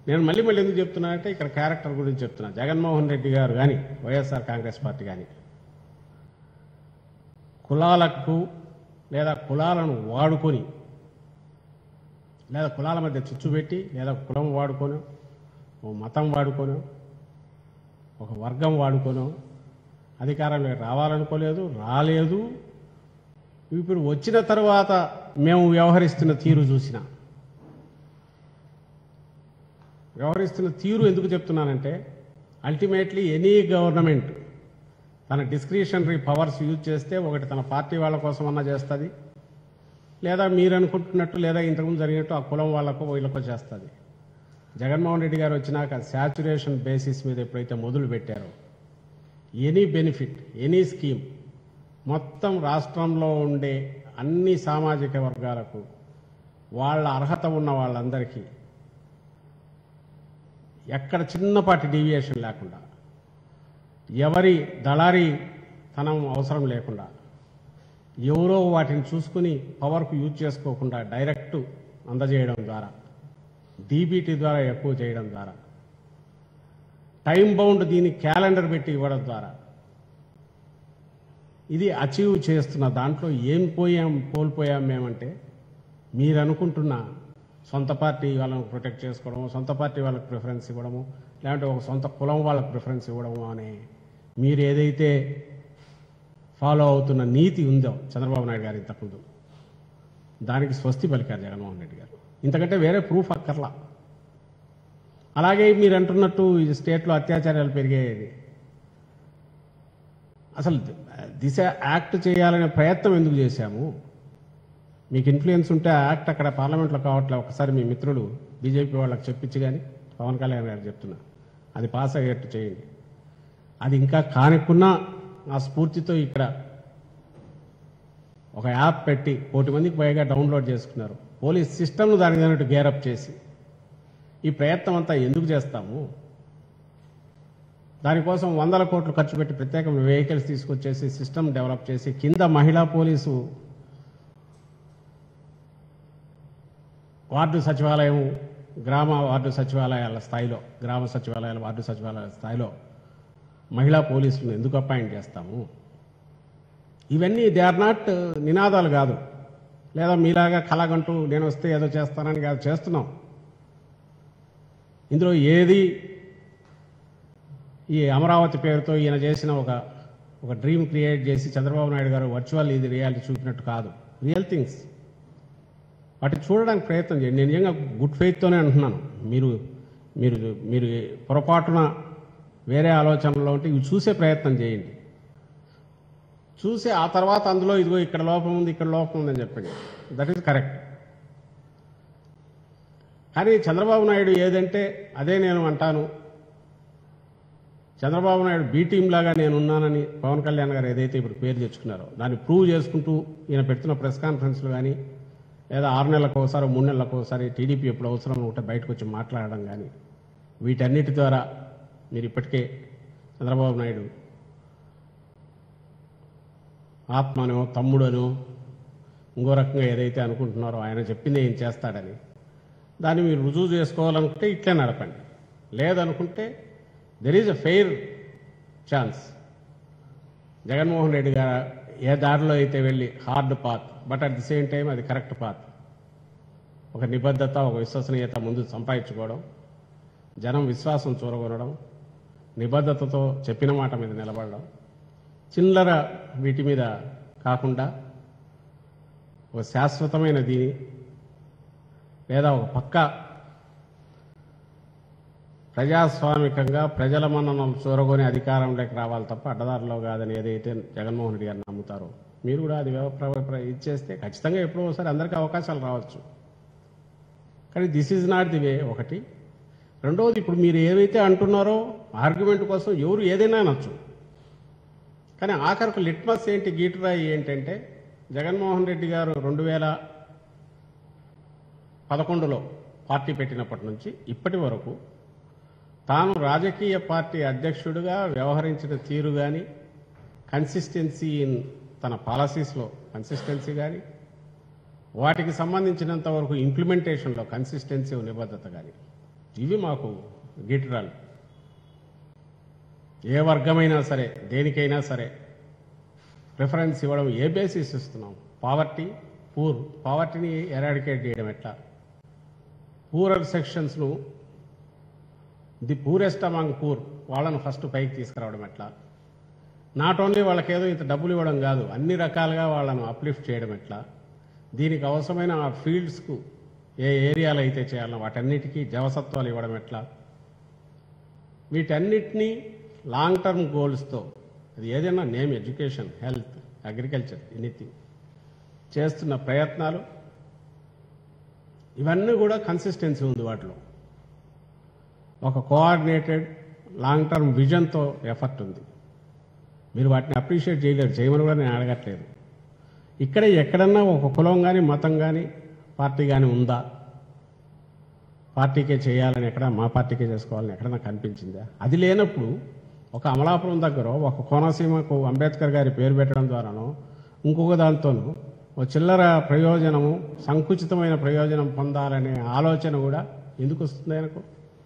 నేను మళ్ళీ మళ్ళీ ఎందుకు చెప్తున్నా అంటే ఇక్కడ క్యారెక్టర్ గురించి చెప్తున్నా జగన్మోహన్ రెడ్డి గారు కానీ వైఎస్ఆర్ కాంగ్రెస్ పార్టీ కానీ కులాలకు లేదా కులాలను వాడుకొని లేదా కులాల మధ్య చిచ్చు పెట్టి లేదా కులం వాడుకొని ఓ మతం వాడుకొని ఒక వర్గం వాడుకొని అధికారంలోకి రావాలనుకోలేదు రాలేదు ఇప్పుడు వచ్చిన తర్వాత మేము వ్యవహరిస్తున్న తీరు చూసిన వ్యవహరిస్తున్న తీరు ఎందుకు చెప్తున్నానంటే అల్టిమేట్లీ ఎనీ గవర్నమెంట్ తన డిస్క్రిషనరీ పవర్స్ యూజ్ చేస్తే ఒకటి తన పార్టీ వాళ్ళ కోసం అన్నా చేస్తుంది లేదా మీరు అనుకుంటున్నట్టు లేదా ఇంతకుముందు జరిగినట్టు ఆ కులం వాళ్ళకో వీళ్ళకో చేస్తుంది జగన్మోహన్ రెడ్డి గారు వచ్చినాక శాచురేషన్ బేసిస్ మీద ఎప్పుడైతే మొదలు పెట్టారో ఎనీ బెనిఫిట్ ఎనీ స్కీమ్ మొత్తం రాష్ట్రంలో ఉండే అన్ని సామాజిక వర్గాలకు వాళ్ళ అర్హత ఉన్న వాళ్ళందరికీ ఎక్కడ చిన్నపాటి డీవియేషన్ లేకుండా ఎవరి దళారీ తనం అవసరం లేకుండా ఎవరో వాటిని చూసుకుని పవర్కు యూజ్ చేసుకోకుండా డైరెక్ట్ అందజేయడం ద్వారా డీబీటీ ద్వారా ఎక్కువ చేయడం ద్వారా టైం బౌండ్ దీని క్యాలెండర్ పెట్టి ఇవ్వడం ద్వారా ఇది అచీవ్ చేస్తున్న దాంట్లో ఏం పోయాం కోల్పోయాం మేమంటే మీరు అనుకుంటున్న సొంత పార్టీ వాళ్ళని ప్రొటెక్ట్ చేసుకోవడము సొంత పార్టీ వాళ్ళకి ప్రిఫరెన్స్ ఇవ్వడము లేదంటే ఒక సొంత కులం వాళ్ళకి ప్రిఫరెన్స్ ఇవ్వడము అనే మీరు ఏదైతే ఫాలో అవుతున్న నీతి ఉందో చంద్రబాబు నాయుడు గారు ఇంతకుముందు దానికి స్వస్తి పలికారు జగన్మోహన్ రెడ్డి గారు ఇంతకంటే వేరే ప్రూఫ్ అక్కర్లా అలాగే మీరు అంటున్నట్టు ఈ స్టేట్లో అత్యాచారాలు పెరిగేది అసలు దిశ యాక్ట్ చేయాలనే ప్రయత్నం ఎందుకు చేశాము మీకు ఇన్ఫ్లుయెన్స్ ఉంటే ఆ యాక్ట్ అక్కడ పార్లమెంట్లో కావట్లే ఒకసారి మీ మిత్రులు బీజేపీ వాళ్ళకి చెప్పించి కానీ పవన్ కళ్యాణ్ గారు చెప్తున్నా అది పాస్ అయ్యేట్టు చేయండి అది ఇంకా కానికున్నా ఆ స్ఫూర్తితో ఇక్కడ ఒక యాప్ పెట్టి కోటి మందికి పైగా డౌన్లోడ్ చేసుకున్నారు పోలీస్ సిస్టమ్ను దానికి తగినట్టు గేరప్ చేసి ఈ ప్రయత్నం అంతా ఎందుకు చేస్తాము దానికోసం వందల కోట్లు ఖర్చు పెట్టి ప్రత్యేకమైన వెహికల్స్ తీసుకొచ్చేసి సిస్టమ్ డెవలప్ చేసి కింద మహిళా పోలీసు వార్డు సచివాలయం గ్రామ వార్డు సచివాలయాల స్థాయిలో గ్రామ సచివాలయాల వార్డు సచివాలయాల స్థాయిలో మహిళా పోలీసులను ఎందుకు అపాయింట్ చేస్తాము ఇవన్నీ దే ఆర్ నాట్ నినాదాలు కాదు లేదా మీలాగా కలగంటూ నేను వస్తే ఏదో చేస్తానని కాదు చేస్తున్నాం ఇందులో ఏది ఈ అమరావతి పేరుతో ఈయన చేసిన ఒక ఒక డ్రీమ్ క్రియేట్ చేసి చంద్రబాబు నాయుడు గారు వర్చువల్ ఇది రియాలిటీ చూపినట్టు కాదు రియల్ థింగ్స్ వాటిని చూడడానికి ప్రయత్నం చేయండి నేను నిజంగా గుడ్ ఫెయిత్తోనే అంటున్నాను మీరు మీరు మీరు పొరపాటున వేరే ఆలోచనలో ఉంటే ఇవి చూసే ప్రయత్నం చేయండి చూసి ఆ తర్వాత అందులో ఇదిగో ఇక్కడ లోపం ఉంది ఇక్కడ లోపం ఉందని చెప్పండి దట్ ఈస్ కరెక్ట్ కానీ చంద్రబాబు నాయుడు ఏదంటే అదే నేను అంటాను చంద్రబాబు నాయుడు బీ టీం లాగా నేను ఉన్నానని పవన్ కళ్యాణ్ గారు ఏదైతే ఇప్పుడు పేరు తెచ్చుకున్నారో దాన్ని ప్రూవ్ చేసుకుంటూ ఈయన పెడుతున్న ప్రెస్ కాన్ఫరెన్స్లు కానీ లేదా ఆరు నెలలకు ఒకసారి మూడు నెలలకు ఒకసారి టీడీపీ ఎప్పుడు అవసరం ఉంటే బయటకు వచ్చి మాట్లాడడం కానీ వీటన్నిటి ద్వారా మీరు ఇప్పటికే చంద్రబాబు నాయుడు ఆత్మనో తమ్ముడనో ఇంకో రకంగా ఏదైతే అనుకుంటున్నారో ఆయన చెప్పింది ఏం చేస్తాడని దాన్ని మీరు రుజువు చేసుకోవాలనుకుంటే ఇట్లే నడపండి లేదనుకుంటే there is a fair chance Jaganmohan Reddy గారు ఏ దారిలో అయితే వెళ్ళి hard path but at the same time అది కరెక్ట్ పాత్ ఒక నిబద్ధత ఒక విశ్వసనీయత ముందు సంపాదించుకోవడం జనం విశ్వాసం చూరగొనడం నిబద్ధతతో చెప్పిన మాట మీద నిలబడడం చిల్లర వీటి మీద కాకుండా ఒక శాశ్వతమైన దీని లేదా ఒక పక్క ప్రజాస్వామికంగా ప్రజల మన్ననలు చూరగొని అధికారంలోకి రావాలి తప్ప అడ్డదారిలో కాదని ఏదైతే జగన్మోహన్ రెడ్డి గారు నమ్ముతారో మీరు కూడా అది వ్యవ- ప్ర- ప్ర- ఇచ్చేస్తే ఖచ్చితంగా ఎప్పుడో ఒకసారి అందరికీ అవకాశాలు రావచ్చు కానీ this is not the way ఒకటి రెండవది ఇప్పుడు మీరు ఏవైతే అంటున్నారో ఆర్గ్యుమెంట్ కోసం ఎవరు ఏదైనా అనొచ్చు కానీ ఆఖరికి లిట్మస్ ఏంటి గీటురాయి ఏంటంటే జగన్మోహన్ రెడ్డి గారు రెండు వేల పదకొండులో పార్టీ పెట్టినప్పటి నుంచి ఇప్పటి వరకు తాను రాజకీయ పార్టీ అధ్యక్షుడిగా వ్యవహరించిన తీరు కానీ కన్సిస్టెన్సీ ఇన్ తన పాలసీస్లో కన్సిస్టెన్సీ కానీ వాటికి సంబంధించినంత వరకు ఇంప్లిమెంటేషన్లో కన్సిస్టెన్సీ నిబద్ధత కానీ ఇవి మాకు గిట్టురాలు ఏ వర్గమైనా సరే దేనికైనా సరే ప్రిఫరెన్స్ ఇవ్వడం ఏ బేసిస్ ఇస్తున్నాం పావర్టీ పూర్ పావర్టీని ఎరాడికేట్ చేయడం ఎట్లా పూరర్ సెక్షన్స్ను ది పూరెస్ట్ అమాంగ్ పూర్ వాళ్ళను ఫస్ట్ పైకి తీసుకురావడం ఎట్లా నాట్ ఓన్లీ వాళ్ళకి ఏదో ఇంత డబ్బులు ఇవ్వడం కాదు అన్ని రకాలుగా వాళ్ళను అప్లిఫ్ట్ చేయడం ఎట్లా దీనికి అవసరమైన ఆ ఫీల్డ్స్కు ఏ ఏరియాలో అయితే చేయాలో వాటన్నిటికీ జవసత్వాలు ఇవ్వడం ఎట్లా వీటన్నిటినీ లాంగ్ టర్మ్ గోల్స్తో అది ఏదైనా name education health agriculture anything చేస్తున్న ప్రయత్నాలు ఇవన్నీ కూడా కన్సిస్టెన్సీ ఉంది వాటిలో ఒక కోఆర్డినేటెడ్ లాంగ్ టర్మ్ విజన్తో ఎఫర్ట్ ఉంది మీరు వాటిని అప్రిషియేట్ చేయలేరు చేయమని కూడా నేను అడగట్లేదు ఇక్కడ ఎక్కడన్నా ఒక కులం కానీ మతం కానీ పార్టీ కానీ ఉందా పార్టీకే చేయాలని ఎక్కడ మా పార్టీకే చేసుకోవాలని ఎక్కడన్నా కనిపించిందా అది లేనప్పుడు ఒక అమలాపురం దగ్గర ఒక కోనసీమకు అంబేద్కర్ గారి పేరు పెట్టడం ద్వారానో ఇంకొక దాంతోనూ ఒక చిల్లర ప్రయోజనము సంకుచితమైన ప్రయోజనం పొందాలనే ఆలోచన కూడా ఎందుకు వస్తుంది ఆయనకు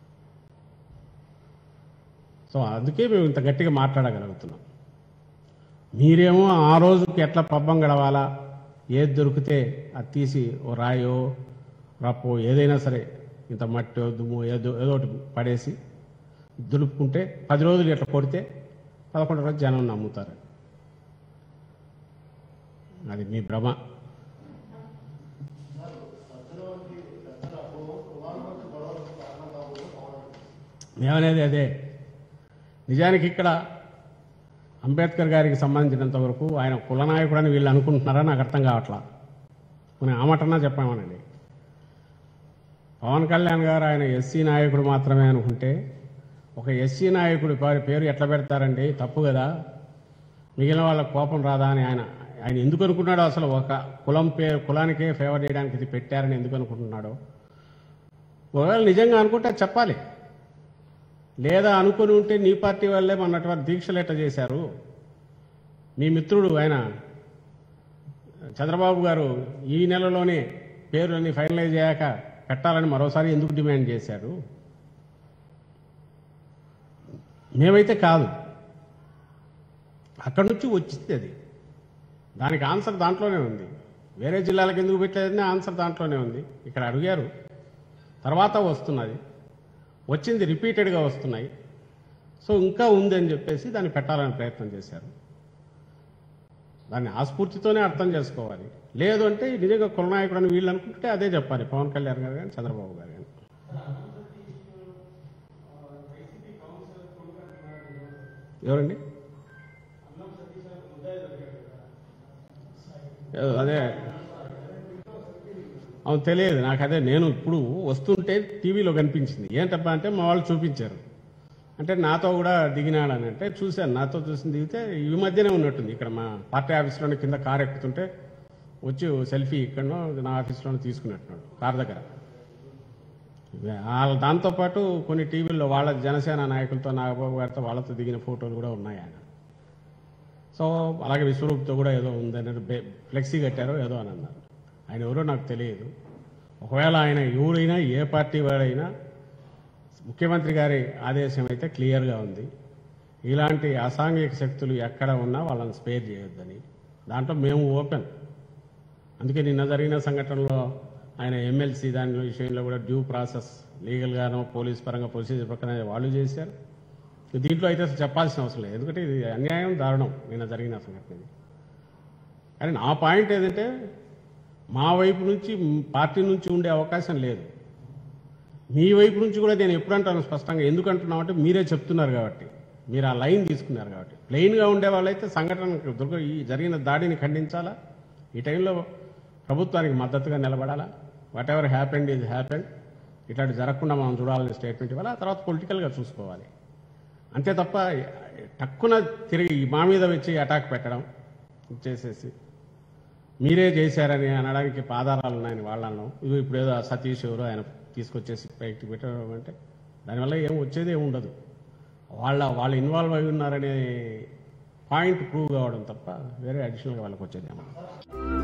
సో అందుకే మేము ఇంత గట్టిగా మాట్లాడగలుగుతున్నాం మీరేమో ఆ రోజుకి ఎట్లా పబ్బం గడవాలా ఏది దొరికితే అది తీసి ఓ రాయో రప్పో ఏదైనా సరే ఇంత మట్టో దుమ్ము ఏదో ఏదో ఒకటి పడేసి దులుపుకుంటే పది రోజులు ఇట్లా కొడితే పదకొండు రోజు జనం నమ్ముతారు అది మీ భ్రమ మేమనేది అదే నిజానికి ఇక్కడ అంబేద్కర్ గారికి సంబంధించినంత వరకు ఆయన కుల నాయకుడని వీళ్ళు అనుకుంటున్నారా నాకు అర్థం కావట్లా మనం ఆమటన్నా చెప్పామనండి పవన్ కళ్యాణ్ గారు ఆయన ఎస్సీ నాయకుడు మాత్రమే అనుకుంటే ఒక ఎస్సీ నాయకుడి పేరు- పేరు ఎట్లా పెడతారండి తప్పు కదా మిగిలిన వాళ్ళ కోపం రాదా అని ఆయన ఆయన ఎందుకు అనుకున్నాడో అసలు ఒక కులం పేరు కులానికే ఫేవర్ చేయడానికి ఇది పెట్టారని ఎందుకు అనుకుంటున్నాడో ఒకవేళ నిజంగా అనుకుంటే అది చెప్పాలి లేదా అనుకుని ఉంటే నీ పార్టీ వాళ్ళే మొన్నటువంటి దీక్షలు ఎట్ట చేశారు మీ మిత్రుడు ఆయన చంద్రబాబు గారు ఈ నెలలోనే పేర్లన్నీ ఫైనలైజ్ అయ్యాక పెట్టాలని మరోసారి ఎందుకు డిమాండ్ చేశారు మేమైతే కాదు అక్కడి నుంచి వచ్చింది అది దానికి ఆన్సర్ దాంట్లోనే ఉంది వేరే జిల్లాలకు ఎందుకు పెట్టలేదని ఆన్సర్ దాంట్లోనే ఉంది ఇక్కడ అడిగారు తర్వాత వస్తున్నది వచ్చింది రిపీటెడ్గా వస్తున్నాయి సో ఇంకా ఉంది అని చెప్పేసి దాన్ని పెట్టాలని ప్రయత్నం చేశారు దాన్ని ఆస్ఫూర్తితోనే అర్థం చేసుకోవాలి లేదు అంటే నిజంగా కులనాయకుడు అని వీళ్ళు అనుకుంటే అదే చెప్పాలి పవన్ కళ్యాణ్ గారు కానీ చంద్రబాబు గారు కానీ ఎవరండి ఏదో అదే అవును తెలియదు నాకు అదే నేను ఇప్పుడు వస్తుంటే టీవీలో కనిపించింది ఏంటబ్బా అంటే మా వాళ్ళు చూపించారు అంటే నాతో కూడా దిగినాడని అంటే చూశాను నాతో చూసి దిగితే ఈ మధ్యనే ఉన్నట్టుంది ఇక్కడ మా పార్టీ ఆఫీస్లోనే కింద కార్ ఎక్కుతుంటే వచ్చి ఓ సెల్ఫీ ఇక్కడనో నా ఆఫీస్లోనే తీసుకున్నట్టున్నాడు కార్ దగ్గర వాళ్ళ దాంతోపాటు కొన్ని టీవీల్లో వాళ్ళ జనసేన నాయకులతో నాగబాబు గారితో వాళ్ళతో దిగిన ఫోటోలు కూడా ఉన్నాయి ఆయన సో అలాగే విశ్వరూప్తో కూడా ఏదో ఉందని బే- ఫ్లెక్సీ కట్టారో ఏదో అని అన్నారు ఆయన ఎవరో నాకు తెలియదు ఒకవేళ ఆయన ఎవరైనా ఏ పార్టీ వాడైనా ముఖ్యమంత్రి గారి ఆదేశం అయితే క్లియర్గా ఉంది ఇలాంటి అసాంఘిక శక్తులు ఎక్కడ ఉన్నా వాళ్ళని స్పేర్ చేయొద్దని దాంట్లో మేము ఓపెన్ అందుకే నిన్న జరిగిన సంఘటనలో ఆయన ఎమ్మెల్సీ దాని విషయంలో కూడా డ్యూ ప్రాసెస్ లీగల్గానో పోలీస్ పరంగా ప్రొసీజర్ ప్రకారం వాళ్ళు చేశారు దీంట్లో అయితే అసలు చెప్పాల్సిన అవసరం లేదు ఎందుకంటే ఇది అన్యాయం దారుణం నిన్న జరిగిన సంఘటన ఇది కానీ నా పాయింట్ ఏంటంటే మా వైపు నుంచి మ్, పార్టీ నుంచి ఉండే అవకాశం లేదు మీ వైపు నుంచి కూడా నేను ఎప్పుడు అంటాను స్పష్టంగా ఎందుకు అంటున్నాం అంటే మీరే చెప్తున్నారు కాబట్టి మీరు ఆ లైన్ తీసుకున్నారు కాబట్టి ప్లెయిన్గా ఉండే వాళ్ళైతే సంఘటన దుర్గ ఈ జరిగిన దాడిని ఖండించాలా ఈ టైంలో ప్రభుత్వానికి మద్దతుగా నిలబడాలా whatever happened is happened ఇట్లాంటి జరగకుండా మనం చూడాలని స్టేట్మెంట్ ఇవ్వాలి ఆ తర్వాత పొలిటికల్గా చూసుకోవాలి అంతే తప్ప టక్కున తిరిగి మా మీద వచ్చి అటాక్ పెట్టడం చేసేసి మీరే చేశారని అనడానికి ఆధారాలు ఉన్నాయని వాళ్ళను ఇవి ఇప్పుడు ఏదో సతీష్ ఎవరో ఆయన తీసుకొచ్చేసి పైకి పెట్టడం అంటే దానివల్ల ఏం వచ్చేది ఏమి ఉండదు వాళ్ళ వాళ్ళు ఇన్వాల్వ్ అయి ఉన్నారనే పాయింట్ ప్రూవ్ కావడం తప్ప వేరే అడిషనల్గా వాళ్ళకి వచ్చేది ఏమన్నా